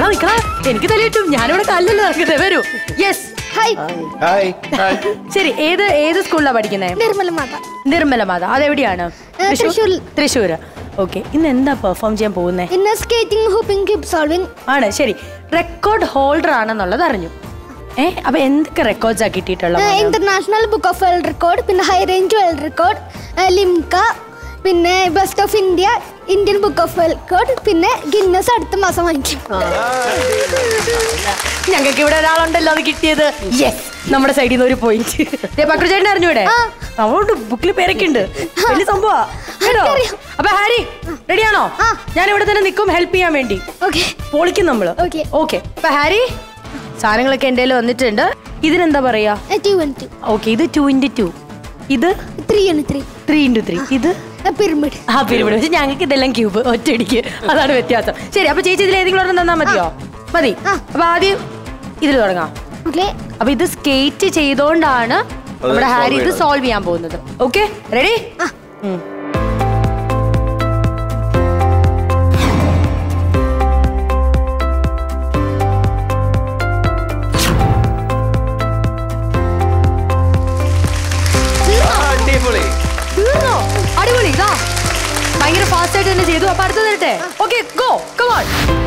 നിക്കടാ എനിക്ക് തലയിട്ടും ഞാനിവിടെ കല്ലല്ലോ നടക്കുന്നത് വരൂ യെസ് ഹായ് ഹായ് ശരി ഏത് ഏത് സ്കൂളിലാണ് പഠിക്കുന്നത് നിർമ്മല മാത നിർമ്മല മാത അതെവിടെയാണ് ഏ, തൃശ്ശൂരിൽ. തൃശ്ശൂർ ഓക്കെ ഇന്ന് എന്താ പെർഫോം ചെയ്യാൻ പോകുന്നേ ഇന്ന് സ്കേറ്റിംഗ് ഹൂപ്പിംഗ് ക്യൂബ് സോൾവിംഗ് ആണ് ശരി റെക്കോർഡ് ഹോൾഡർ ആണെന്നുള്ളത് അറിഞ്ഞു ഏ അപ്പൊ എന്തൊക്കെ റെക്കോർഡ്സ് ആ കിട്ടിയിട്ടുള്ളത് international book of world record പിന്നെ high range world record Limca പിന്നെ best of India Indian book of world record പിന്നെ ഗിന്നസ് അടുത്ത മാസം വാങ്ങിക്കും ഞങ്ങൾക്ക് ഇവിടെ ഒരാളുണ്ടല്ലോ അത് കിട്ടിയത് യെസ് നമ്മുടെ സൈഡിൽ നിന്ന് ഒരു പോയിന്റ് പക്രുചേട്ടൻ അറിഞ്ഞൂടെ ആ. നമ്മളോട് ബുക്കിൽ പേരൊക്കെ ഉണ്ട് വലിയ സംഭവാ കേട്ടോ എനിക്കറിയാം. അപ്പൊ ഹാരി റെഡിയാണോ ആ. ഞാൻ ഇവിടെ തന്നെ നിൽക്കും ഹെൽപ്പ് ചെയ്യാൻ വേണ്ടി ഓക്കെ പൊളിക്കും നമ്മള് Okay. ഓക്കെ അപ്പൊ ഹാരി സാധനങ്ങളൊക്കെ എൻ്റെ കയ്യിൽ വന്നിട്ടുണ്ട് ഇതിനെന്താ പറയാ ടു വൺ ടു ഓക്കെ ഇത് ടു ഇൻറ്റു ടു ഇത് ത്രീ ആണ് ത്രീ ത്രീ ഇൻറ്റു ത്രീ ഇത് പിരമിഡ് ആ പിരിവിട് പക്ഷെ ഞങ്ങൾക്ക് ഇതെല്ലാം ക്യൂബ് ഒറ്റയടിക്ക് അതാണ് വ്യത്യാസം ശരി അപ്പൊ ചേച്ചി ഇതിൽ ഏതെങ്കിലും ഒരെണ്ണം തന്നാ മതിയോ മതി ആ. അപ്പൊ ആദ്യം ഇതിൽ തുടങ്ങാം ഓക്കെ അപ്പൊ ഇത് സ്കേറ്റ് ചെയ്തോണ്ടാണ് നമ്മുടെ solve ഹാരി ഇത് ചെയ്യണത്. സോൾവ് ചെയ്യാൻ പോകുന്നത് ഓക്കെ റെഡി അടിപൊളി തീർന്നോ അടിപൊളി ഇതാ ഭയങ്കര ഫാസ്റ്റ് ആയിട്ട് തന്നെ ചെയ്തു അപ്പൊ അടുത്ത് തരട്ടെ ഓക്കെ ഗോ കമോൺ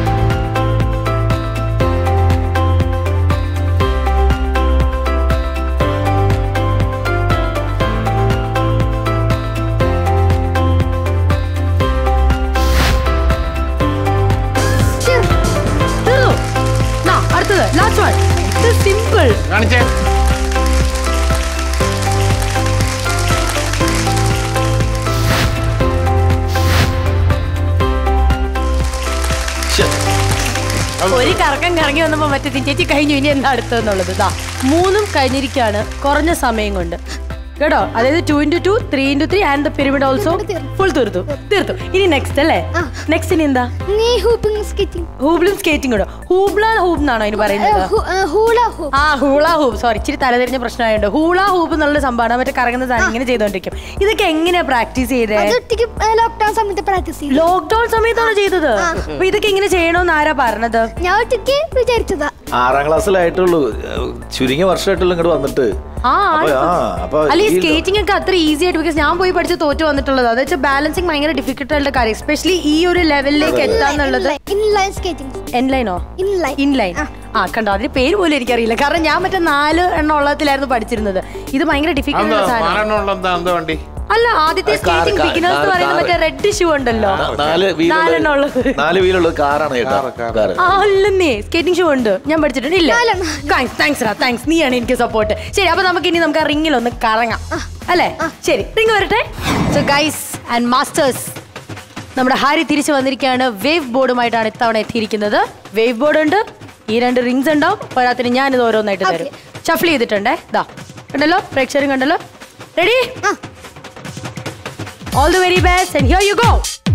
തീർന്നു നാ അടുത്തത് ലാസ്റ്റ് വൺ ഇത് സിമ്പിൾ കാണിച്ചേ ശ്ശെ. ഒരു കറക്കം കറങ്ങി വന്നപ്പോ മറ്റേ ചേച്ചി കഴിഞ്ഞു ഇനി എന്താ അടുത്തതെന്നുള്ളത് ഇതാ മൂന്നും കഴിഞ്ഞിരിക്കുകയാണ് കുറഞ്ഞ സമയം കൊണ്ട് കേട്ടോ അതായത് two into two three into three and the pyramid also തീർന്നു. ഫുൾ തീർത്തു തീർത്തു ഇനി നെക്സ്റ്റ് അല്ലേ ആ. നെക്സ്റ്റ് ഇനി എന്താ നീ ഹൂപ്പിംഗ് സ്കേറ്റിംഗ് ഹൂബിളും സ്കേറ്റിംഗ് കൂടെ ഹൂബ്ല ഹൂബ് എന്നാണോ അതിന് പറയുന്നത് ഹൂള ഹൂപ്പ് ആ ഹൂള ഹൂബ് സോറി ഇച്ചിരി തലതിരിഞ്ഞ പ്രശ്നമായുണ്ട് ഹൂള ഹൂബ് എന്നുള്ള സംഭവമാണ് മറ്റേ കറങ്ങുന്ന സാധനം ഇങ്ങനെ ചെയ്തോണ്ടിരിക്കും ഇതൊക്കെ എങ്ങനെയാ പ്രാക്ടീസ് ചെയ്തേ അത് ഒറ്റയ്ക്ക് ലോക്ക്ഡൌൺ സമയത്ത് പ്രാക്ടീസ് ചെയ്തു ലോക്ക്ഡൌൺ സമയത്താണ് ചെയ്തത് അപ്പൊ ഇതൊക്കെ ഇങ്ങനെ ചെയ്യണമെന്ന് ആരാ പറഞ്ഞത് ഞാൻ ഒറ്റയ്ക്ക് വിചാരിച്ചതാ ആറാം ക്ലാസ്സിലായിട്ടുള്ളൂ ചുരുങ്ങിയ വർഷമായിട്ടുള്ളൂ ഇങ്ങോട്ട് വന്നിട്ട് ആ അപ്പൊ ആ അപ്പൊ അല്ല ഈ ഈ സ്കേറ്റിംഗ് ഒക്കെ അത്ര ഈസി ആയിട്ട് ബിക്കോസ് ഞാൻ പോയി പഠിച്ച് തോറ്റു വന്നിട്ടുള്ളത് അത് വെച്ചാൽ ബാലൻസിങ് ഭയങ്കര ഡിഫിക്കൽട്ട് ആയിട്ടുള്ള കാര്യം എസ്പെഷ്യലി ഈ ഒരു ലെവലിലേക്ക് എത്താന്നുള്ളത് ഇൻലൈൻ സ്കേറ്റിംഗ് എൻലൈനോ ഇൻലൈൻ ഇൻലൈൻ ആ കണ്ടോ അതിന് പേര് പോലും എനിക്കറിയില്ല കാരണം ഞാൻ മറ്റേ നാല് എണ്ണം ഉള്ളതിലായിരുന്നു പഠിച്ചിരുന്നത് ഇത് ഭയങ്കര ഡിഫിക്കൽട്ട് എന്താ സാധനം മാറണമുള്ള എന്താ എന്താ വണ്ടി അല്ല ആദ്യത്തെ ആ, കാറ്, സ്കേറ്റിംഗ് കാറ്, ബിഗിനേഴ്സ് എന്ന് കാറ്, പറയുന്നത് കാറ്. മറ്റേ റെഡ് ഷൂ ഉണ്ടല്ലോ നാല് നാലെണ്ണം ഉള്ളത്. വീലുള്ളത് നാല് വീലുള്ളത് കാറാണ് ചേട്ടാ കാറ്, കാറ്. കാറ് ആ അല്ലെന്നേ സ്കേറ്റിംഗ് ഷൂ ഉണ്ട് ഞാൻ പഠിച്ചിട്ടുണ്ട് ഇല്ല നാലെണ്ണം. താങ്ക്സ് താങ്ക്സ് റാ താങ്ക്സ് നീയാണ് എനിക്ക് സപ്പോർട്ട് ശരി അപ്പൊ നമുക്ക് ഇനി നമുക്ക് ആ റിംഗിൽ ഒന്ന് കറങ്ങാം അല്ലേ ശരി റിംഗ് വരട്ടെ സോ ഗൈസ് ആൻഡ് മാസ്റ്റേഴ്സ് നമ്മുടെ ഹാരി തിരിച്ചു വന്നിരിക്കുകയാണ് വേവ് ബോർഡുമായിട്ടാണ് ഇത്തവണ എത്തിയിരിക്കുന്നത് വേവ് ബോർഡ് ഉണ്ട് ഈ രണ്ട് റിങ്സ് ഉണ്ടാവും പോരാത്തിന് ഞാനിത് ഓരോന്നായിട്ട് തരും ഷഫിൾ ചെയ്തിട്ടുണ്ടേ ഇതാ കണ്ടല്ലോ പ്രേക്ഷകരും കണ്ടല്ലോ ready all the very best and here you go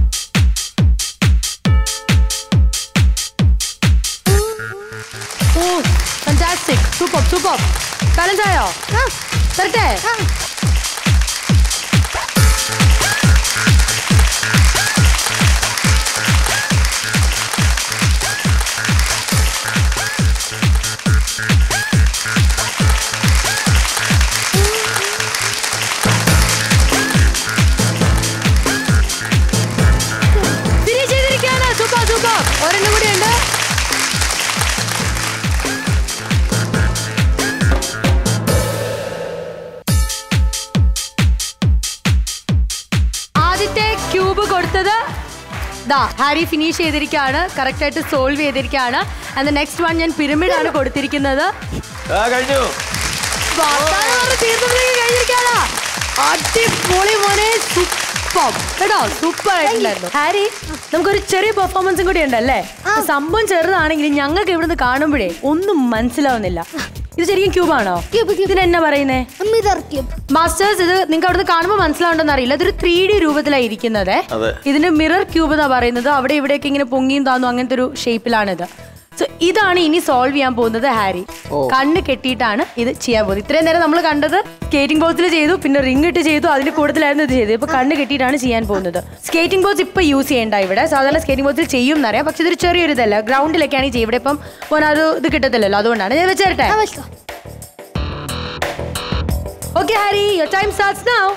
oh fantastic super super balance ആയോ തരട്ടെ ഫിനിഷ് ചെയ്തിരിക്കുകയാണ് സൂപ്പർ സൂപ്പർ ഒരെണ്ണം കൂടി ഉണ്ട് ആദ്യത്തെ ക്യൂബ് കൊടുത്തത് ദാ ഹാരി ഫിനിഷ് ചെയ്തിരിക്കുകയാണ് കറക്റ്റ് ആയിട്ട് സോൾവ് ചെയ്തിരിക്കുകയാണ് ആൻഡ് നെക്സ്റ്റ് വൺ ഞാൻ പിരമിഡ് ആണ് കൊടുത്തിരിക്കുന്നത് ആ കഴിഞ്ഞു വർത്താനം പറഞ്ഞ് തീർന്നപ്പോഴേക്കും കഴിഞ്ഞിരിക്കുകയാണ്. അടിപൊളി മോനെ സൂപ്പർ കേട്ടോ സൂപ്പർ ആയിട്ടുണ്ടായിരുന്നു ഹാരി നമുക്കൊരു ചെറിയ പെർഫോമൻസും കൂടി ഉണ്ടല്ലേ സംഭവം ചെറുതാണെങ്കിലും ഞങ്ങൾക്ക് ഇവിടുന്ന് കാണുമ്പോഴേ ഒന്നും മനസ്സിലാവുന്നില്ല ഇത് ശരിക്കും ക്യൂബാണോ Cube, cube. ഇതിന് എന്നാ പറയുന്നേ മിറർ ക്യൂബ് മാസ്റ്റേഴ്സ് ഇത് നിങ്ങൾക്ക് അവിടുന്ന് കാണുമ്പോൾ മനസ്സിലാവുണ്ടെന്ന് അറിയില്ല ഇതൊരു ത്രീ ഡി രൂപത്തിലാണ് ഇരിക്കുന്നത് അതെ. ഇതിന് മിറർ ക്യൂബ് എന്നാ പറയുന്നത് അവിടെ ഇവിടെയൊക്കെ ഇങ്ങനെ പൊങ്ങിയും താന്നും അങ്ങനത്തെ ഒരു ഷേപ്പിലാണിത് സോ ഇതാണ് ഇനി സോൾവ് ചെയ്യാൻ പോകുന്നത് ഹാരി കണ്ണ് കെട്ടിയിട്ടാണ് ഇത് ചെയ്യാൻ പോകുന്നത് ഇത്രയും നേരം നമ്മൾ കണ്ടത് സ്കേറ്റിംഗ് ബോർഡ്സിൽ ചെയ്തു പിന്നെ റിംഗ് ഇട്ട് ചെയ്തു അതിന് കൂടുതലായിരുന്നു ഇത് ചെയ്തത് ഇപ്പൊ കണ്ണ് കെട്ടിയിട്ടാണ് ചെയ്യാൻ പോകുന്നത് സ്കേറ്റിംഗ് ബോർഡ്സ് ഇപ്പൊ യൂസ് ചെയ്യേണ്ട ഇവിടെ സാധാരണ സ്കേറ്റിംഗ് ബോർഡ്സിൽ ചെയ്യും എന്നറിയാം പക്ഷെ ഇതൊരു ചെറിയൊരു ഇതല്ല ഗ്രൗണ്ടിലൊക്കെയാണ് ചെയ്യും ഇവിടെ ഇപ്പം പോകാൻ അത് ഇത് കിട്ടത്തില്ലല്ലോ അതുകൊണ്ടാണ് ഞാൻ വെച്ചേരട്ടെ ആ വെച്ചോ okay Harry your time starts now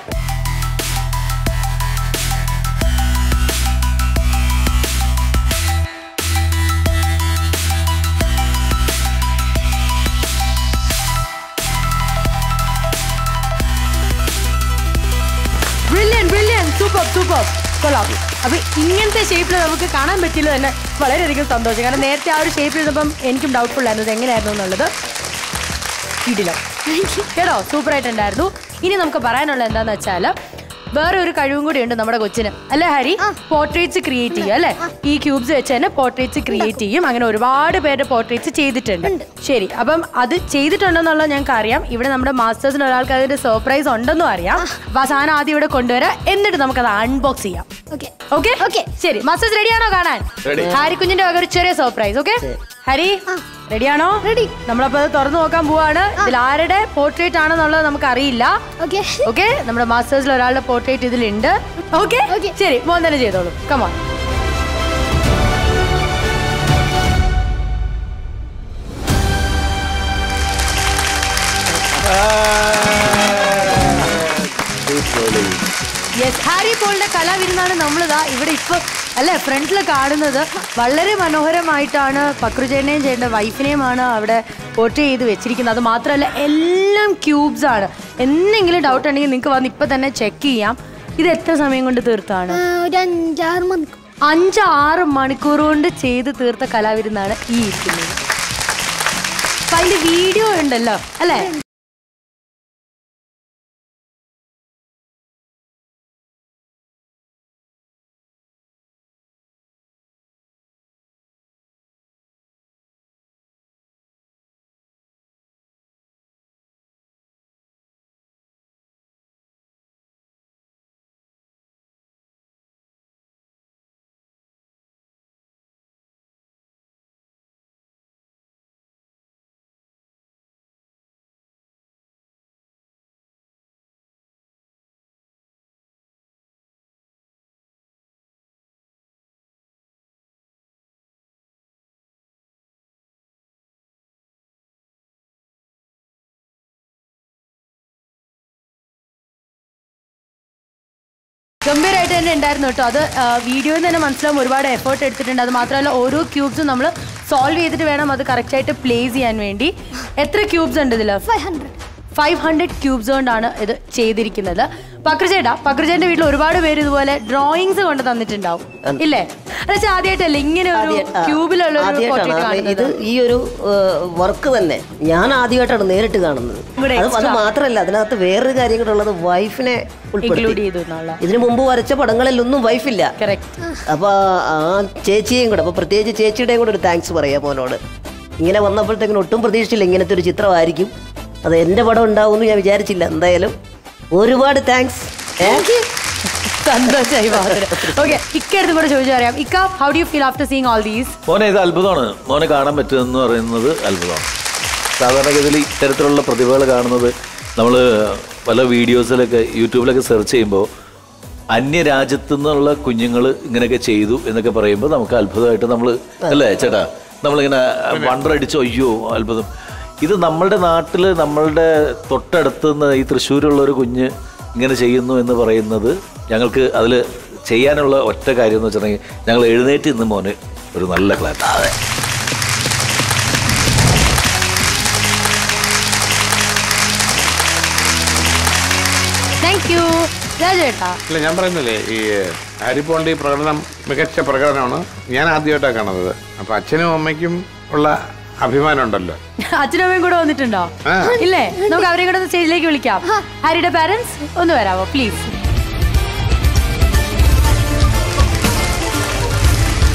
brilliant brilliant super super കൊള്ളാം അപ്പൊ ഇങ്ങനത്തെ ഷേപ്പിൽ നമുക്ക് കാണാൻ പറ്റില്ല തന്നെ വളരെയധികം സന്തോഷം കാരണം നേരത്തെ ആ ഒരു ഷേപ്പിൽ ഇരുന്നപ്പം എനിക്കും ഡൗട്ട്ഫുൾ ആയിരുന്നു ഇത് എങ്ങനെയായിരുന്നു എന്നുള്ളത് കിടിലം കേട്ടോ സൂപ്പർ ആയിട്ടുണ്ടായിരുന്നു ഇനി നമുക്ക് പറയാനുള്ളത് എന്താന്ന് വെച്ചാല് വേറെ ഒരു കഴിവും കൂടി ഉണ്ട് നമ്മുടെ കൊച്ചിന് അല്ലേ ഹരി പോർട്രേറ്റ്സ് ക്രിയേറ്റ് ചെയ്യും അല്ലേ ഈ ക്യൂബ്സ് വെച്ച് തന്നെ പോർട്രേറ്റ്സ് ക്രിയേറ്റ് ചെയ്യും അങ്ങനെ ഒരുപാട് പേരുടെ പോർട്രേറ്റ്സ് ചെയ്തിട്ടുണ്ട് ശരി അപ്പം അത് ചെയ്തിട്ടുണ്ടെന്നുള്ളത് ഞങ്ങൾക്ക് അറിയാം ഇവിടെ നമ്മുടെ മാസ്റ്റേഴ്സിന് ഒരാൾക്ക് അതിന്റെ സർപ്രൈസ് ഉണ്ടെന്നും അറിയാം അപ്പൊ ആ സാധനം ആദ്യം ഇവിടെ കൊണ്ടുവരാം എന്നിട്ട് നമുക്കത് അൺബോക്സ് ചെയ്യാം ഓക്കെ ഓക്കെ Okay. ശരി മാസ്റ്റേഴ്സ് റെഡിയാണോ കാണാൻ Ready. ഹാരി കുഞ്ഞിന്റെ വക ഒരു ചെറിയ സർപ്രൈസ് ഓക്കെ ഹരി റെഡിയാണോ Ready. നമ്മളപ്പോ അത് തുറന്നു നോക്കാൻ പോവാണ് ഇതിൽ ആരുടെ പോർട്രേറ്റ് ആണെന്നുള്ളത് നമുക്ക് അറിയില്ല ഓക്കെ ഓക്കെ നമ്മുടെ മാസ്റ്റേഴ്സിൽ ഒരാളുടെ പോർട്രേറ്റ് ഇതിലുണ്ട് ഓക്കെ Okay. ശരി മോൻ തന്നെ ചെയ്തോളൂ കമോൺ യെസ് ഹാരി പോളിന്റെ കലാവിരുന്നാണ് നമ്മളിതാ ഇവിടെ ഇപ്പൊ അല്ലെ ഫ്രണ്ടിൽ കാണുന്നത് വളരെ മനോഹരമായിട്ടാണ് പക്രുചേട്ടനെയും ചേട്ടൻ്റെ വൈഫിനെയുമാണ് അവിടെ പോർട്രേ ചെയ്ത് വെച്ചിരിക്കുന്നത് അത് മാത്രമല്ല എല്ലാം ക്യൂബ്സ് ആണ് എന്തെങ്കിലും ഡൗട്ട് ഉണ്ടെങ്കിൽ നിങ്ങൾക്ക് വന്ന് ഇപ്പൊ തന്നെ ചെക്ക് ചെയ്യാം ഇത് എത്ര സമയം കൊണ്ട് തീർത്താണ് ഒരു അഞ്ചാറ് മണിക്കൂർ അഞ്ച് ആറ് മണിക്കൂർ കൊണ്ട് ചെയ്ത് തീർത്ത കലാവിരുന്നാണ് ഈ ഇരിക്കുന്നത് അപ്പൊ അതിന്റെ വീഡിയോ ഉണ്ടല്ലോ അല്ലേ ഗംഭീരമായിട്ട് തന്നെ ഉണ്ടായിരുന്നു കേട്ടോ അത് വീഡിയോയിൽ തന്നെ മനസ്സിലാവും ഒരുപാട് എഫേർട്ട് എടുത്തിട്ടുണ്ട് അത് മാത്രമല്ല ഓരോ ക്യൂബ്സും നമ്മൾ സോൾവ് ചെയ്തിട്ട് വേണം അത് കറക്റ്റായിട്ട് പ്ലേസ് ചെയ്യാൻ വേണ്ടി എത്ര ക്യൂബ്സ് ഉണ്ട് ഇതിൽ five hundred five hundred cubes കൊണ്ടാണ് ഇത് ചെയ്തിരിക്കുന്നത് പക്രചേട്ടാ പക്രചേട്ടന്റെ വീട്ടിൽ ഒരുപാട് പേര് ഇതുപോലെ ഡ്രോയിങ്സ് കൊണ്ട് തന്നിട്ടുണ്ടാവും ഇല്ലേ അതെ ആദ്യമായിട്ടല്ലേ ഇങ്ങനെ ഒരു ആദ്യ- ആ, ക്യൂബിലുള്ള ഒരു ആദ്യമായിട്ടാണ് പോർട്രേറ്റ് ആ, കാണുന്നത് ഇത് ഈ ഒരു വർക്ക് തന്നെ ഞാൻ ആദ്യമായിട്ടാണ് നേരിട്ട് കാണുന്നത് ഇവിടെ അത് അത് extra. മാത്രമല്ല അതിനകത്ത് വേറൊരു കാര്യം കൂടെ ഉള്ളത് വൈഫിനെ ഇൻക്ലൂഡ് ഉൾപ്പെടുത്തി ചെയ്തു എന്നുള്ള ഇതിനു മുമ്പ് വരച്ച പടങ്ങളിലൊന്നും വൈഫില്ല കറക്റ്റ് അപ്പൊ ആ ചേച്ചിയെയും കൂടെ അപ്പൊ പ്രത്യേകിച്ച് ചേച്ചിയുടെയും കൂടെ ഒരു താങ്ക്സ് പറയാം മോനോട് ഇങ്ങനെ വന്നപ്പോഴത്തേക്കിനും ഒട്ടും പ്രതീക്ഷിച്ചില്ല ഇങ്ങനത്തെ ഒരു ചിത്രമായിരിക്കും അത് എന്റെ പടം ഉണ്ടാവുമെന്ന് ഞാൻ വിചാരിച്ചില്ല എന്തായാലും ഒരുപാട് താങ്ക്സ് സന്തോഷമായി ഓക്കെ ഇക്കടുത്ത് കൂടെ ചോദിച്ചു പറയാം ഇക്ക how do you feel after seeing all these മോനെ ഇത് അത്ഭുതമാണ് മോനെ കാണാൻ പറ്റുമെന്ന് പറയുന്നത് അത്ഭുതമാണ് സാധാരണഗതിയിൽ ഇത്തരത്തിലുള്ള പ്രതിഭകൾ കാണുന്നത് നമ്മൾ പല വീഡിയോസിലൊക്കെ യൂട്യൂബിലൊക്കെ സെർച്ച് ചെയ്യുമ്പോൾ അന്യരാജ്യത്തു നിന്നുള്ള കുഞ്ഞുങ്ങൾ ഇങ്ങനെയൊക്കെ ചെയ്തു എന്നൊക്കെ പറയുമ്പോൾ നമുക്ക് അത്ഭുതമായിട്ട് നമ്മൾ അല്ലേ ചേട്ടാ നമ്മളിങ്ങനെ വണ്ടറടിച്ചു അയ്യോ അത്ഭുതം ഇത് നമ്മളുടെ നാട്ടിൽ നമ്മളുടെ തൊട്ടടുത്ത് നിന്ന് ഈ തൃശ്ശൂരുള്ള ഒരു കുഞ്ഞ് ഇങ്ങനെ ചെയ്യുന്നു എന്ന് പറയുന്നത് ഞങ്ങൾക്ക് അതിൽ ചെയ്യാനുള്ള ഒറ്റ കാര്യം എന്ന് വെച്ചിട്ടുണ്ടെങ്കിൽ ഞങ്ങൾ എഴുന്നേറ്റ് ഇന്ന് മോന് ഒരു നല്ല ക്ലാസ് അതെ താങ്ക് യു രാജേട്ടാ ഇല്ല ഞാൻ പറയുന്നില്ലേ ഈ ഹാരിപ്പോണിന്റെ ഈ പ്രകടനം മികച്ച പ്രകടനമാണ് ഞാൻ ആദ്യമായിട്ടാണ് കാണുന്നത് അപ്പൊ അച്ഛനും അമ്മയ്ക്കും ഉള്ള അഭിമാനം ഉണ്ടല്ലോ അച്ഛനും അമ്മയും കൂടെ വന്നിട്ടുണ്ടോ ആ. ഇല്ലേ നമുക്ക് അവരെയും കൂടെ സ്റ്റേജിലേക്ക് വിളിക്കാം ഹാരിയുടെ പാരന്റ്സ് ഒന്ന് വരാമോ പ്ലീസ്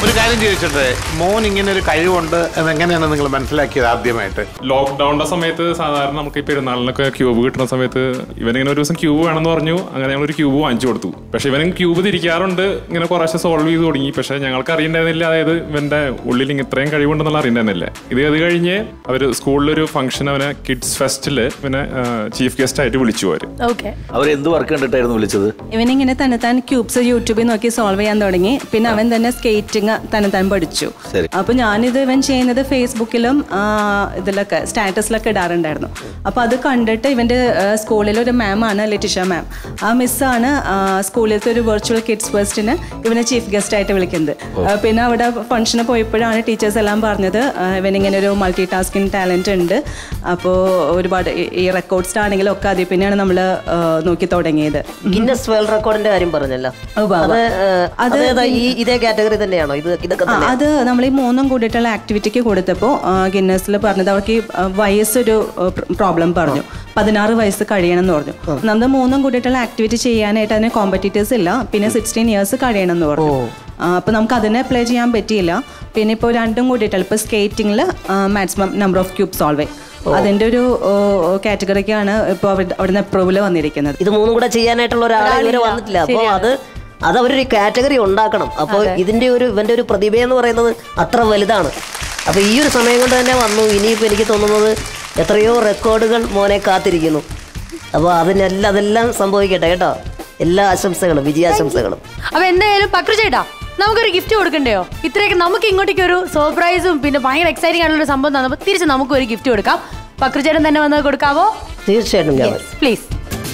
ഒരു കാര്യം ചോദിച്ചിട്ട് മോൻ ഇങ്ങനെ ഒരു കഴിവുണ്ട് എന്നെങ്ങനെയാണ് നിങ്ങൾ മനസ്സിലാക്കിയത് ആദ്യമായിട്ട് ലോക്ക്ഡൌണിന്റെ സമയത്ത് സാധാരണ നമുക്ക് ഈ പെരുന്നാളിനൊക്കെ ക്യൂബ് കിട്ടുന്ന സമയത്ത് ഇവനിങ്ങനെ ഒരു ദിവസം ക്യൂബ് വേണമെന്ന് പറഞ്ഞു അങ്ങനെ ഞങ്ങൾ ഒരു ക്യൂബ് വാങ്ങിച്ചു കൊടുത്തു പക്ഷെ ഇവനും ക്യൂബ് തിരിക്കാറുണ്ട് ഇങ്ങനെ കുറേശ്ശെ സോൾവ് ചെയ്ത് തുടങ്ങി പക്ഷെ ഞങ്ങൾക്ക് അറിയണ്ടായിരുന്നില്ല അതായത് ഇവന്റെ ഉള്ളിൽ ഇങ്ങനെ ഇത്രയും കഴിവുണ്ടെന്നുള്ള അറിയണ്ടായിരുന്നില്ല ഇത് അത് കഴിഞ്ഞ് അവർ സ്കൂളിലൊരു ഫംഗ്ഷൻ അവനെ കിഡ്സ് ഫെസ്റ്റില് ഇവനെ ചീഫ് ഗസ്റ്റ് ആയിട്ട് വിളിച്ചു അവര് ഓക്കെ അവരെന്ത് വർക്ക് കണ്ടിട്ടായിരുന്നു വിളിച്ചത് ഇവനിങ്ങനെ തന്നെത്താൻ ക്യൂബ്സ് യൂട്യൂബിൽ നോക്കി സോൾവ് ചെയ്യാൻ തുടങ്ങി പിന്നെ അവൻ തന്നെ സ്കേറ്റിംഗ് തന്നെത്താൻ പഠിച്ചു ശരി. അപ്പൊ ഞാനിത് ഇവൻ ചെയ്യുന്നത് ഫേസ്ബുക്കിലും ആ, ഇതിലൊക്കെ സ്റ്റാറ്റസിലൊക്കെ ഇടാറുണ്ടായിരുന്നു അപ്പൊ അത് കണ്ടിട്ട് ഇവന്റെ ആ, സ്കൂളിലെ ഒരു മാം ആണ് ലിറ്റിഷ മാം ആ മിസ്സാണ് സ്കൂളിലത്തെ ഒരു വെർച്വൽ കിഡ്സ് ഫെസ്റ്റിന് ഇവനെ ചീഫ് ഗസ്റ്റ് ആയിട്ട് വിളിക്കുന്നത് ആ, പിന്നെ അവിടെ ഫംഗ്ഷന് പോയപ്പോഴാണ് ടീച്ചേഴ്സ് എല്ലാം പറഞ്ഞത് ആ, ഇവനിങ്ങനെ ഒരു മൾട്ടി ടാസ്കിങ് ടാലന്റ് ഉണ്ട് അപ്പോൾ ഒരുപാട് ഈ- ഈ റെക്കോർഡ്സ് ആണെങ്കിലും ഒക്കെ അതിൽ പിന്നെയാണ് നമ്മൾ നോക്കി തുടങ്ങിയത് ഗിന്നസ് വേൾഡ് റെക്കോർഡിന്റെ കാര്യം പറഞ്ഞല്ലോ ഉവ്വ് അത് ഉവ്വ്. ഏഹ്, അത് അത് ഏതാ? ഈ ഇതേ കാറ്റഗറി തന്നെയാണോ ഇത് ഇതൊക്കെ ആ, തന്നെ അത് നമ്മൾ ഈ മൂന്നും കൂടിയിട്ടുള്ള ആക്ടിവിറ്റിക്ക് കൊടുത്തപ്പോൾ ഗിന്നസിൽ പറഞ്ഞത് അവർക്ക് ഈ ആ, വയസ്സൊരു പ്രോബ്ലം പറഞ്ഞു പതിനാറ് വയസ്സ് കഴിയണം എന്ന് പറഞ്ഞു നമ്മൾ മൂന്നും കൂടിയിട്ടുള്ള ആക്ടിവിറ്റി ചെയ്യാനായിട്ട് അതിന് കോമ്പറ്റീറ്റേഴ്സ് ഇല്ല പിന്നെ സിക്സ്റ്റീൻ ഇയേഴ്സ് കഴിയണം എന്ന് പറഞ്ഞു അപ്പോൾ നമുക്ക് അതിനെ അപ്ലൈ ചെയ്യാൻ പറ്റിയില്ല പിന്നെ ഇപ്പോൾ രണ്ടും കൂടിയിട്ടുള്ള ഇപ്പോൾ സ്കേറ്റിംഗിൽ maximum number of cube solve അതിൻ്റെ ഒരു കാറ്റഗറിക്കാണ് ഇപ്പോൾ അവിടുന്ന് അപ്രൂവൽ വന്നിരിക്കുന്നത് ഇത് മൂന്നും കൂടെ ചെയ്യാനായിട്ടുള്ള ഒരാളെ ഇവരെ വന്നിട്ടില്ല അപ്പോൾ അത് അത് അവരൊരു കാറ്റഗറി ഉണ്ടാക്കണം അപ്പോൾ ഇതിന്റെ ഒരു ഇവന്റെ ഒരു പ്രതിഭ എന്ന് പറയുന്നത് അത്ര വലുതാണ് അപ്പോൾ ഈ ഒരു സമയം കൊണ്ട് തന്നെ വന്നു ഇനിയിപ്പോൾ എനിക്ക് തോന്നുന്നത് എത്രയോ റെക്കോർഡുകൾ മോനെ കാത്തിരിക്കുന്നു അപ്പോൾ അതിനെല്ലാം അതെല്ലാം സംഭവിക്കട്ടെ കേട്ടോ എല്ലാ ആശംസകളും വിജയാശംസകളും അപ്പൊ എന്തായാലും പക്രു ചേട്ടാ നമുക്കൊരു ഗിഫ്റ്റ് കൊടുക്കണ്ടയോ ഇത്രയൊക്കെ നമുക്ക് ഇങ്ങോട്ടേക്ക് ഒരു സർപ്രൈസും പിന്നെ ഭയങ്കര എക്സൈറ്റിംഗ് ആയിട്ടുള്ള ഒരു സംഭവം തന്നപ്പോൾ തിരിച്ച് നമുക്ക് ഒരു ഗിഫ്റ്റ് കൊടുക്കാം പക്രു ചേട്ടൻ തന്നെ വന്ന് കൊടുക്കാവോ തീർച്ചയായിട്ടും ഞാൻ വരും. പ്ലീസ്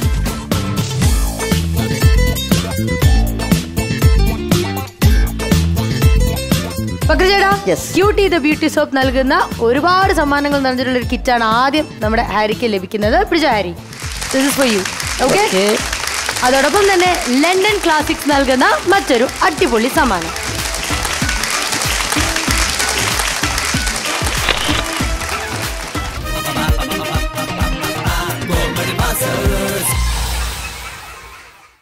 പക്രു ചേട്ടാ Yes. Cutie the beauty soap നൽകുന്ന ഒരുപാട് സമ്മാനങ്ങൾ നിറഞ്ഞിട്ടുള്ള ഒരു കിറ്റാണ് ആദ്യം നമ്മുടെ ഹാരിക്ക് ലഭിക്കുന്നത് പിടിച്ച Harry this is for you okay Okay. അതോടൊപ്പം തന്നെ ലണ്ടൻ ക്ലാസിക്സ് നൽകുന്ന മറ്റൊരു അടിപൊളി സമ്മാനം